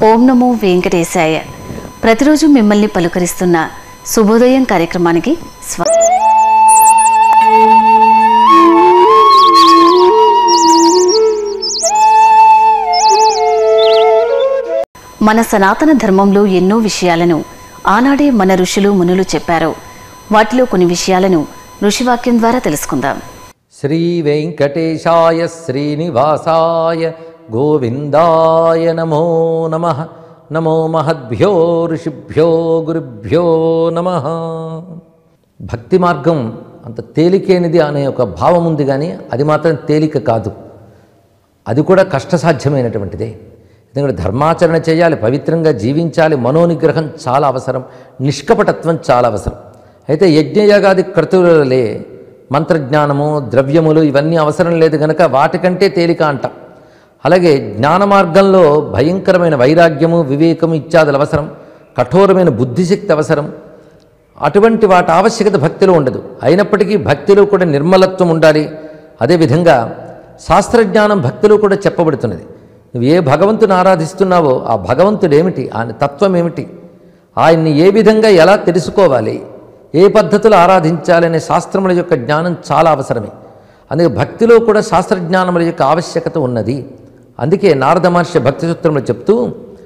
ఓం నమో వెంకటేశాయ ప్రతిరోజు మిమ్మల్ని పలుకరిస్తున్న శుభోదయం కార్యక్రమానికి స్వా మన సనాతన ధర్మంలో ఎన్నో విషయాలను ఆనాడే మన ఋషులు మునులు చెప్పారు వాటిలో కొన్ని విషయాలను ఋషివాక్యం ద్వారా తెలుసుకుందాం శ్రీ వెంకటేశాయ శ్రీనివాసాయ గోవిందాయ నమో నమ నమో మహద్భ్యో ఋషిభ్యో గురుభ్యో నమ భక్తి మార్గం అంత తేలికైనది అనే ఒక భావం ఉంది కానీ అది మాత్రం తేలిక కాదు అది కూడా కష్టసాధ్యమైనటువంటిదే ఎందుకంటే ధర్మాచరణ చేయాలి పవిత్రంగా జీవించాలి మనోనిగ్రహం చాలా అవసరం నిష్కపటత్వం చాలా అవసరం అయితే యజ్ఞయాగాది క్రతువులలే మంత్రజ్ఞానము ద్రవ్యములు ఇవన్నీ అవసరం లేదు కనుక వాటికంటే తేలిక అంటాం అలాగే జ్ఞాన మార్గంలో భయంకరమైన వైరాగ్యము వివేకము ఇత్యాదులు అవసరం కఠోరమైన బుద్ధిశక్తి అవసరం అటువంటి వాటి ఆవశ్యకత భక్తిలో ఉండదు అయినప్పటికీ భక్తిలో కూడా నిర్మలత్వం ఉండాలి అదేవిధంగా శాస్త్రజ్ఞానం భక్తిలో కూడా చెప్పబడుతున్నది నువ్వు ఏ భగవంతుని ఆరాధిస్తున్నావో ఆ భగవంతుడు ఏమిటి ఆయన తత్వం ఏమిటి ఆయన్ని ఏ విధంగా ఎలా తెలుసుకోవాలి ఏ పద్ధతిలో ఆరాధించాలనే శాస్త్రముల యొక్క జ్ఞానం చాలా అవసరమే అందుకే భక్తిలో కూడా శాస్త్రజ్ఞానముల యొక్క ఆవశ్యకత ఉన్నది అందుకే నారద మహర్షి భక్తి సూత్రంలో చెప్తూ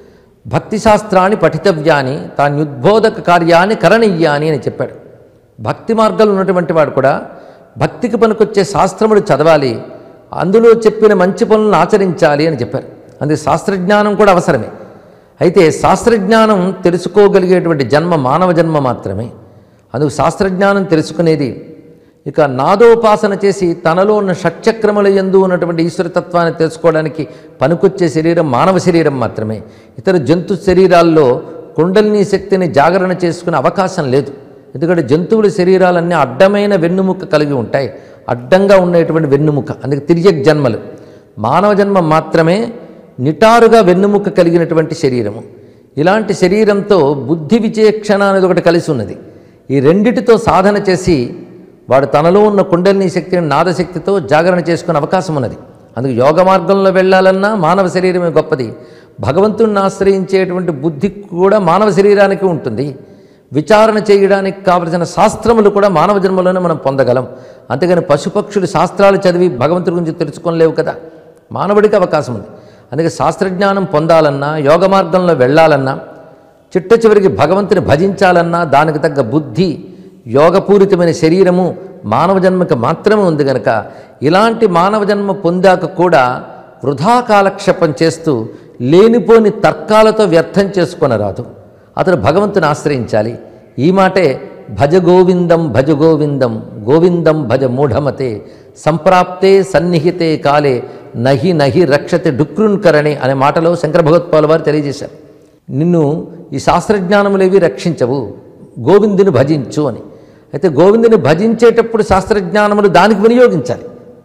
భక్తి శాస్త్రాన్ని పఠితవ్యాని తాన్యుద్బోధక కార్యాన్ని కరణీయాని అని చెప్పాడు భక్తి మార్గంలో ఉన్నటువంటి వాడు కూడా భక్తికి పనికొచ్చే శాస్త్రములు చదవాలి అందులో చెప్పిన మంచి పనులను ఆచరించాలి అని చెప్పారు అందుకే శాస్త్రజ్ఞానం కూడా అవసరమే అయితే శాస్త్రజ్ఞానం తెలుసుకోగలిగేటువంటి జన్మ మానవ జన్మ మాత్రమే అందుకు శాస్త్రజ్ఞానం తెలుసుకునేది ఇక నాదోపాసన చేసి తనలో ఉన్న షట్చక్రముల ఎందు ఉన్నటువంటి ఈశ్వరతత్వాన్ని తెలుసుకోవడానికి పనికొచ్చే శరీరం మానవ శరీరం మాత్రమే ఇతర జంతు శరీరాల్లో కుండలిని శక్తిని జాగరణ చేసుకునే అవకాశం లేదు ఎందుకంటే జంతువుల శరీరాలన్నీ అడ్డమైన వెన్నుముక కలిగి ఉంటాయి అడ్డంగా ఉండేటువంటి వెన్నుముక అందుకే తిరియక్ జన్మలు మానవ జన్మ మాత్రమే నిటారుగా వెన్నుముక కలిగినటువంటి శరీరము ఇలాంటి శరీరంతో బుద్ధి విచేక్షణ అనేది ఒకటి కలిసి ఉన్నది ఈ రెండిటితో సాధన చేసి వాడు తనలో ఉన్న కుండలిని శక్తిని నాదశక్తితో జాగరణ చేసుకునే అవకాశం ఉన్నది అందుకు యోగ మార్గంలో వెళ్ళాలన్నా మానవ శరీరమే గొప్పది భగవంతుణ్ణి ఆశ్రయించేటువంటి బుద్ధి కూడా మానవ శరీరానికి ఉంటుంది విచారణ చేయడానికి కావలసిన శాస్త్రములు కూడా మానవ జన్మలోనే మనం పొందగలం అంతేగాని పశుపక్షులు శాస్త్రాలు చదివి భగవంతుడి గురించి తెలుసుకోలేవు కదా మానవుడికి అవకాశం ఉంది అందుకే శాస్త్రజ్ఞానం పొందాలన్నా యోగ మార్గంలో వెళ్ళాలన్నా చిట్ట చివరికి భగవంతుని భజించాలన్నా దానికి తగ్గ బుద్ధి యోగపూరితమైన శరీరము మానవ జన్మకి మాత్రమే ఉంది కనుక ఇలాంటి మానవ జన్మ పొందాక కూడా వృధా కాలక్షేపం చేస్తూ లేనిపోని తర్కాలతో వ్యర్థం చేసుకొనరాదు అతడు భగవంతుని ఆశ్రయించాలి ఈ మాటే భజ గోవిందం భజ గోవిందం గోవిందం భజ మూఢమతే సంప్రాప్తే సన్నిహితే కాలే నహి నహి రక్షతే డుక్రున్కరణి అనే మాటలో శంకర భగవత్పాల్ వారు తెలియజేశారు నిన్ను ఈ శాస్త్రజ్ఞానములేవి రక్షించవు గోవిందుని భజించు అని అయితే గోవిందుని భజించేటప్పుడు శాస్త్రజ్ఞానములు దానికి వినియోగించాలి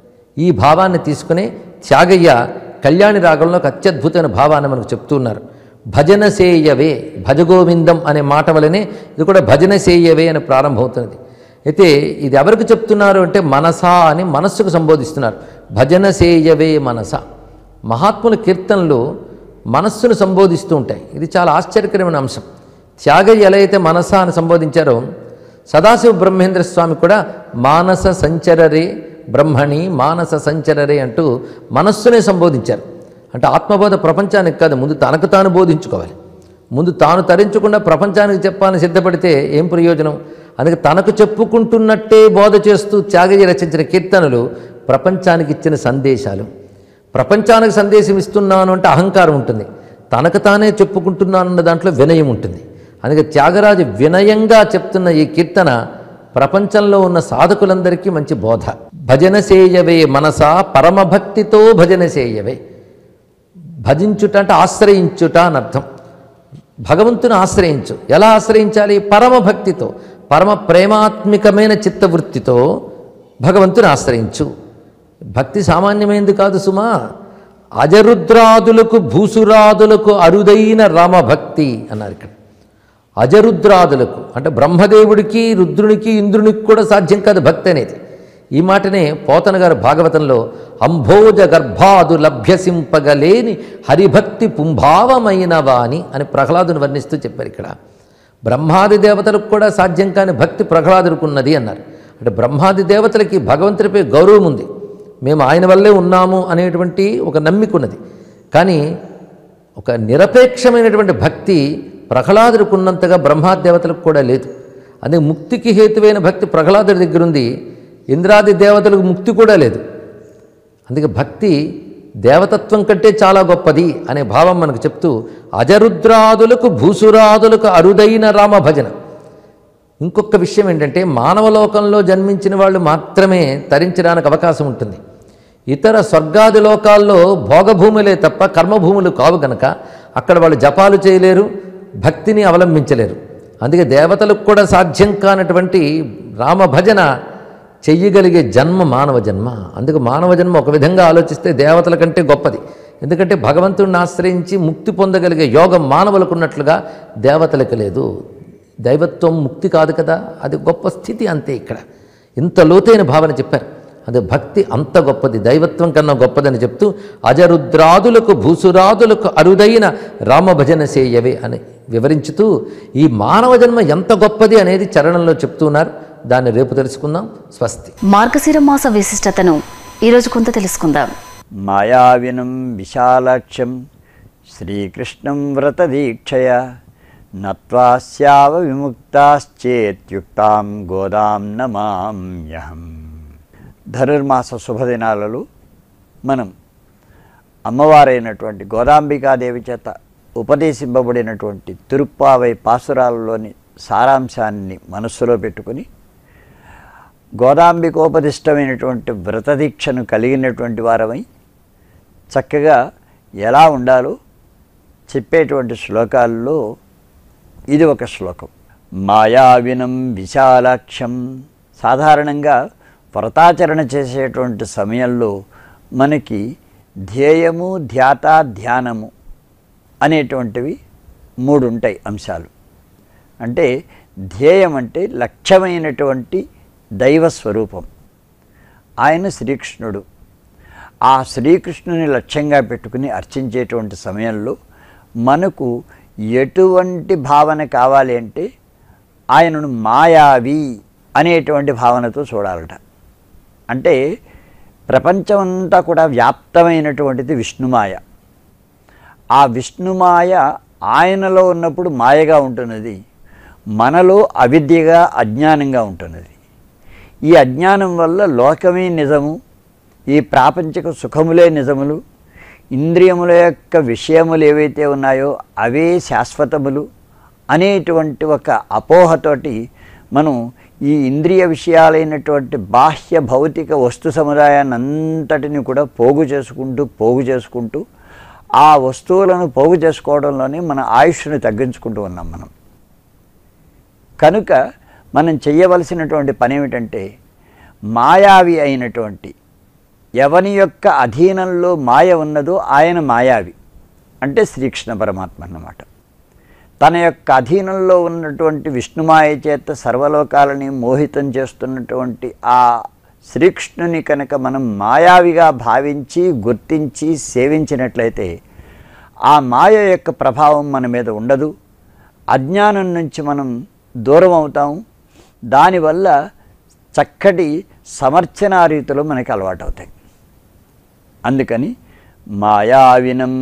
ఈ భావాన్ని తీసుకునే త్యాగయ్య కళ్యాణి రాగంలో ఒక అత్యద్భుతమైన భావాన్ని మనకు చెప్తున్నారు భజన సేయవే భజగోవిందం అనే మాట వలనే ఇది కూడా భజన సేయవే అని ప్రారంభమవుతున్నది అయితే ఇది ఎవరికి చెప్తున్నారు అంటే మనసా అని మనస్సుకు సంబోధిస్తున్నారు భజన సేయవే మనస మహాత్ముల కీర్తనలు మనస్సును సంబోధిస్తూ ఉంటాయి ఇది చాలా ఆశ్చర్యకరమైన అంశం త్యాగయ్య ఎలా అయితే మనస అని సంబోధించారో సదాశివ బ్రహ్మేంద్ర స్వామి కూడా మానస సంచరరే బ్రహ్మణి మానస సంచరరే అంటూ మనస్సునే సంబోధించారు అంటే ఆత్మబోధ ప్రపంచానికి కాదు ముందు తనకు తాను బోధించుకోవాలి ముందు తాను తరించకుండా ప్రపంచానికి చెప్పాలని సిద్ధపడితే ఏం ప్రయోజనం అందుకే తనకు చెప్పుకుంటున్నట్టే బోధ చేస్తూ త్యాగయ్య రచించిన కీర్తనలు ప్రపంచానికి ఇచ్చిన సందేశాలు ప్రపంచానికి సందేశం ఇస్తున్నాను అంటే అహంకారం ఉంటుంది తనకు తానే చెప్పుకుంటున్నానన్న దాంట్లో వినయం ఉంటుంది అందుకే త్యాగరాజు వినయంగా చెప్తున్న ఈ కీర్తన ప్రపంచంలో ఉన్న సాధకులందరికీ మంచి బోధ భజన సేయవే మనసా పరమభక్తితో భజన సేయవే భజించుట అంటే ఆశ్రయించుట అని అర్థం భగవంతుని ఆశ్రయించు ఎలా ఆశ్రయించాలి పరమభక్తితో పరమ ప్రేమాత్మికమైన చిత్తవృత్తితో భగవంతుని ఆశ్రయించు భక్తి సామాన్యమైనది కాదు సుమా అజరుద్రాదులకు భూసురాదులకు అరుదైన రామభక్తి అన్నారు ఇక్కడ అజరుద్రాదులకు అంటే బ్రహ్మదేవుడికి రుద్రునికి ఇంద్రునికి కూడా సాధ్యం కాదు భక్తి అనేది ఈ మాటనే పోతన గారు భాగవతంలో అంభోజ గర్భాదు లభ్యసింపగలేని హరిభక్తి పుంభావమైన వాణి అని ప్రహ్లాదుని వర్ణిస్తూ చెప్పారు ఇక్కడ బ్రహ్మాది దేవతలకు కూడా సాధ్యం కాని భక్తి ప్రహ్లాదుకున్నది అన్నారు అంటే బ్రహ్మాది దేవతలకి భగవంతుడిపై గౌరవం ఉంది మేము ఆయన వల్లే ఉన్నాము అనేటువంటి ఒక నమ్మిక ఉన్నది కానీ ఒక నిరపేక్షమైనటువంటి భక్తి ప్రహ్లాదుడికి ఉన్నంతగా బ్రహ్మాది దేవతలకు కూడా లేదు అందుకే ముక్తికి హేతువైన భక్తి ప్రహ్లాదుడి దగ్గర ఉంది ఇంద్రాది దేవతలకు ముక్తి కూడా లేదు అందుకే భక్తి దేవతత్వం కంటే చాలా గొప్పది అనే భావం మనకు చెప్తూ అజరుద్రాదులకు భూసురాదులకు అరుదైన రామ భజన ఇంకొక విషయం ఏంటంటే మానవలోకంలో జన్మించిన వాళ్ళు మాత్రమే తరించడానికి అవకాశం ఉంటుంది ఇతర స్వర్గాది లోకాల్లో భోగభూములే తప్ప కర్మభూములు కావు గనక అక్కడ వాళ్ళు జపాలు చేయలేరు భక్తిని అవలంబించలేరు అందుకే దేవతలకు కూడా సాధ్యం కానటువంటి రామభజన చెయ్యగలిగే జన్మ మానవ జన్మ అందుకు మానవ జన్మ ఒక విధంగా ఆలోచిస్తే దేవతల కంటే గొప్పది ఎందుకంటే భగవంతుడిని ఆశ్రయించి ముక్తి పొందగలిగే యోగం మానవులకు ఉన్నట్లుగా దేవతలకు లేదు దైవత్వం ముక్తి కాదు కదా అది గొప్ప స్థితి అంతే ఇక్కడ ఇంత లోతైన భావన చెప్పారు అది భక్తి అంత గొప్పది దైవత్వం కన్నా గొప్పదని చెప్తూ అజరుద్రాదులకు భూసురాదులకు అరుదైన రామభజన సేయవే అని వివరించుతూ ఈ మానవ జన్మ ఎంత గొప్పది అనేది చరణంలో చెప్తున్నారు దాన్ని రేపు తెలుసుకుందాం స్వస్తి మార్గశిర మాస విశిష్టతను ఈరోజు కొంత తెలుసుకుందాం మాయావినం విశాలాక్షం శ్రీకృష్ణం వ్రతదీక్షయ నత్వాస్యావ విముక్తాశ్చేత్యుక్తాం గోదాం నమామ్యహం ధనుర్మాస శుభదినాలలో మనం అమ్మవారైనటువంటి గోదాంబికాదేవి చేత ఉపదేశింపబడినటువంటి తిరుప్పావై పాసురాలలోని సారాంశాన్ని మనస్సులో పెట్టుకుని గోదాంబికోపదిష్టమైనటువంటి వ్రతదీక్షను కలిగినటువంటి వారమై చక్కగా ఎలా ఉండాలో చెప్పేటువంటి శ్లోకాల్లో ఇది ఒక శ్లోకం మాయావినం విశాలాక్షం సాధారణంగా వ్రతాచరణ చేసేటువంటి సమయంలో మనకి ధ్యేయము ధ్యాత ధ్యానము అనేటువంటివి మూడు ఉంటాయి అంశాలు అంటే ధ్యేయం అంటే లక్ష్యమైనటువంటి దైవ స్వరూపం ఆయన శ్రీకృష్ణుడు ఆ శ్రీకృష్ణుని లక్ష్యంగా పెట్టుకుని అర్చించేటువంటి సమయంలో మనకు ఎటువంటి భావన కావాలి అంటే ఆయనను మాయావి అనేటువంటి భావనతో చూడాలట అంటే ప్రపంచమంతా కూడా వ్యాప్తమైనటువంటిది విష్ణుమాయ ఆ విష్ణుమాయ ఆయనలో ఉన్నప్పుడు మాయగా ఉంటున్నది మనలో అవిద్యగా అజ్ఞానంగా ఉంటున్నది ఈ అజ్ఞానం వల్ల లోకమే నిజము ఈ ప్రాపంచిక సుఖములే నిజములు ఇంద్రియముల యొక్క విషయములు ఏవైతే ఉన్నాయో అవే శాశ్వతములు అనేటువంటి ఒక అపోహతోటి మనం ఈ ఇంద్రియ విషయాలైనటువంటి బాహ్య భౌతిక వస్తు సముదాయాన్ని అంతటిని కూడా పోగు చేసుకుంటూ పోగు చేసుకుంటూ ఆ వస్తువులను పోగు చేసుకోవడంలోనే మన ఆయుష్ను తగ్గించుకుంటూ ఉన్నాం మనం కనుక మనం చెయ్యవలసినటువంటి పని ఏమిటంటే మాయావి అయినటువంటి ఎవని యొక్క అధీనంలో మాయ ఉన్నదో ఆయన మాయావి అంటే శ్రీకృష్ణ పరమాత్మ అన్నమాట తన యొక్క అధీనంలో ఉన్నటువంటి విష్ణుమాయ చేత సర్వలోకాలని మోహితం చేస్తున్నటువంటి ఆ శ్రీకృష్ణుని కనుక మనం మాయావిగా భావించి గుర్తించి సేవించినట్లయితే ఆ మాయ యొక్క ప్రభావం మన మీద ఉండదు అజ్ఞానం నుంచి మనం దూరం అవుతాం దానివల్ల చక్కటి సమర్చనా రీతులు మనకి అలవాటు అవుతాయి అందుకని మాయావినం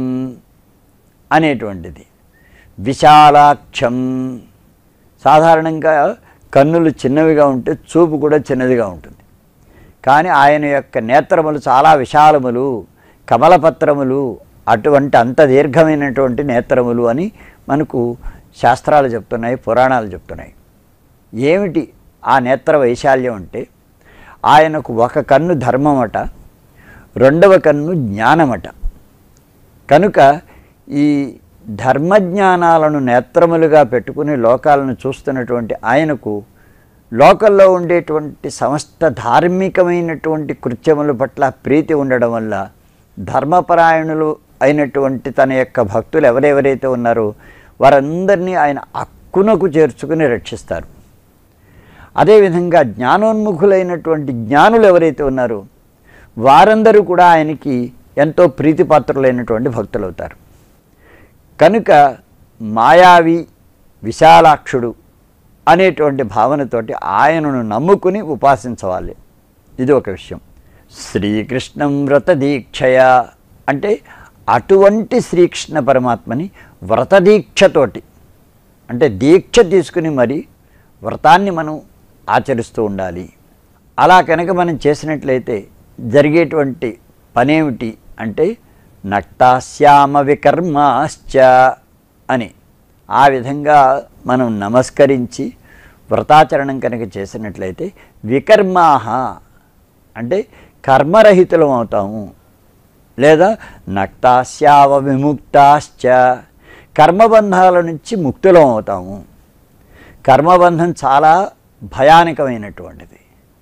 అనేటువంటిది విశాలాక్షం సాధారణంగా కన్నులు చిన్నవిగా ఉంటే చూపు కూడా చిన్నదిగా ఉంటుంది కానీ ఆయన యొక్క నేత్రములు చాలా విశాలములు కమలపత్రములు అటువంటి అంత దీర్ఘమైనటువంటి నేత్రములు అని మనకు శాస్త్రాలు చెప్తున్నాయి పురాణాలు చెప్తున్నాయి ఏమిటి ఆ నేత్ర వైశాల్యం అంటే ఆయనకు ఒక కన్ను ధర్మమట రెండవ కన్ను జ్ఞానమట కనుక ఈ ధర్మజ్ఞానాలను నేత్రములుగా పెట్టుకుని లోకాలను చూస్తున్నటువంటి ఆయనకు లోకల్లో ఉండేటువంటి సమస్త ధార్మికమైనటువంటి కృత్యముల పట్ల ప్రీతి ఉండడం వల్ల ధర్మపరాయణులు అయినటువంటి తన యొక్క భక్తులు ఎవరెవరైతే ఉన్నారో వారందరినీ ఆయన అక్కునకు చేర్చుకుని రక్షిస్తారు అదేవిధంగా జ్ఞానోన్ముఖులైనటువంటి జ్ఞానులు ఎవరైతే ఉన్నారో వారందరూ కూడా ఆయనకి ఎంతో ప్రీతిపాత్రులైనటువంటి భక్తులు అవుతారు కనుక మాయావి విశాలాక్షుడు అనేటువంటి భావనతోటి ఆయనను నమ్ముకుని ఉపాసించవాలి ఇది ఒక విషయం శ్రీకృష్ణం వ్రత దీక్షయ అంటే అటువంటి శ్రీకృష్ణ పరమాత్మని వ్రత దీక్షతోటి అంటే దీక్ష తీసుకుని మరి వ్రతాన్ని మనం ఆచరిస్తూ ఉండాలి అలా కనుక మనం చేసినట్లయితే జరిగేటువంటి పనేమిటి అంటే నక్తాశ్యామ వికర్మాశ్చ అని ఆ విధంగా మనం నమస్కరించి వ్రతాచరణం కనుక చేసినట్లయితే వికర్మాహ అంటే కర్మరహితులం అవుతాము లేదా నక్తాశ్యావ విముక్తాశ్చ కర్మబంధాల నుంచి ముక్తులం అవుతాము కర్మబంధం చాలా భయానకమైనటువంటిది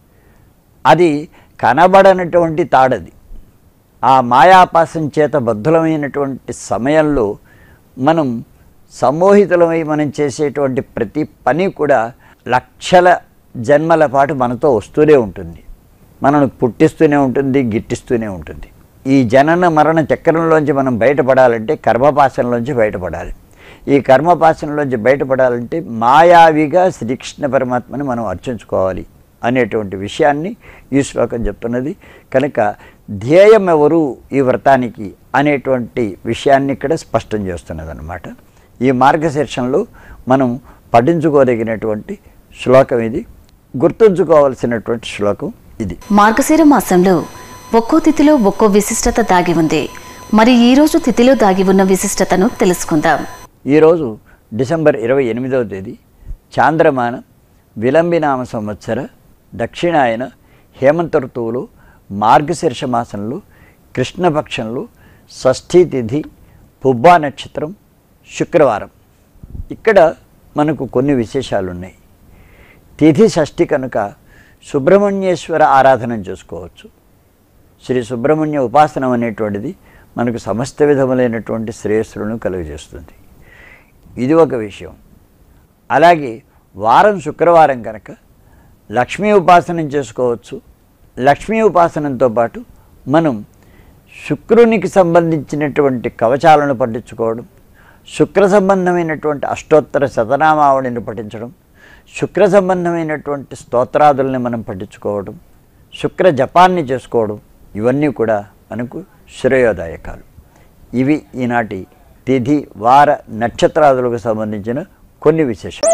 అది కనబడనటువంటి తాడది ఆ మాయాపాసం చేత బద్ధులమైనటువంటి సమయంలో మనం సమ్మోహితులమై మనం చేసేటువంటి ప్రతి పని కూడా లక్షల జన్మల పాటు మనతో వస్తూనే ఉంటుంది మనను పుట్టిస్తూనే ఉంటుంది గిట్టిస్తూనే ఉంటుంది ఈ జనన మరణ చక్రంలోంచి మనం బయటపడాలంటే కర్మపాసంలోంచి బయటపడాలి ఈ కర్మపాసంలోంచి బయటపడాలంటే మాయావిగా శ్రీకృష్ణ పరమాత్మని మనం అర్చించుకోవాలి అనేటువంటి విషయాన్ని ఈ శ్లోకం చెప్తున్నది కనుక ధ్యేయం ఎవరు ఈ వ్రతానికి అనేటువంటి విషయాన్ని ఇక్కడ స్పష్టం చేస్తున్నది అనమాట ఈ మార్గశీర్షంలో మనం పఠించుకోదగినటువంటి శ్లోకం ఇది గుర్తుంచుకోవాల్సినటువంటి శ్లోకం ఇది మార్గశిర మాసంలో ఒక్కో తిథిలో ఒక్కో విశిష్టత దాగి ఉంది మరి ఈ రోజు తిథిలో దాగి ఉన్న విశిష్టతను తెలుసుకుందాం ఈరోజు డిసెంబర్ ఇరవై ఎనిమిదవ తేదీ చాంద్రమాన విలంబినామ సంవత్సర దక్షిణాయన హేమంత ఋతువులో మార్గశీర్ష మాసంలో కృష్ణపక్షంలో షష్ఠీ తిథి పుబ్బా నక్షత్రం శుక్రవారం ఇక్కడ మనకు కొన్ని విశేషాలు ఉన్నాయి తిథి షష్ఠి కనుక సుబ్రహ్మణ్యేశ్వర ఆరాధన చేసుకోవచ్చు శ్రీ సుబ్రహ్మణ్య ఉపాసనం అనేటువంటిది మనకు సమస్త విధములైనటువంటి శ్రేయస్సులను కలుగజేస్తుంది ఇది ఒక విషయం అలాగే వారం శుక్రవారం కనుక లక్ష్మీ ఉపాసనం చేసుకోవచ్చు లక్ష్మీ ఉపాసనంతో పాటు మనం శుక్రునికి సంబంధించినటువంటి కవచాలను పఠించుకోవడం శుక్ర సంబంధమైనటువంటి అష్టోత్తర శతనామావళిని పఠించడం శుక్ర సంబంధమైనటువంటి స్తోత్రాదుల్ని మనం పఠించుకోవడం శుక్ర జపాన్ని చేసుకోవడం ఇవన్నీ కూడా మనకు శ్రేయోదాయకాలు ఇవి ఈనాటి తిథి వార నక్షత్రాదులకు సంబంధించిన కొన్ని విశేషాలు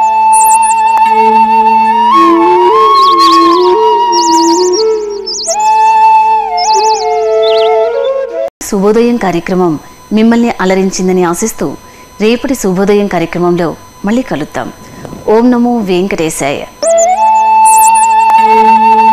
శుభోదయం కార్యక్రమం మిమ్మల్ని అలరించిందని ఆశిస్తూ రేపటి శుభోదయం కార్యక్రమంలో మళ్ళీ కలుద్దాం ఓం నమో వెంకటేశాయ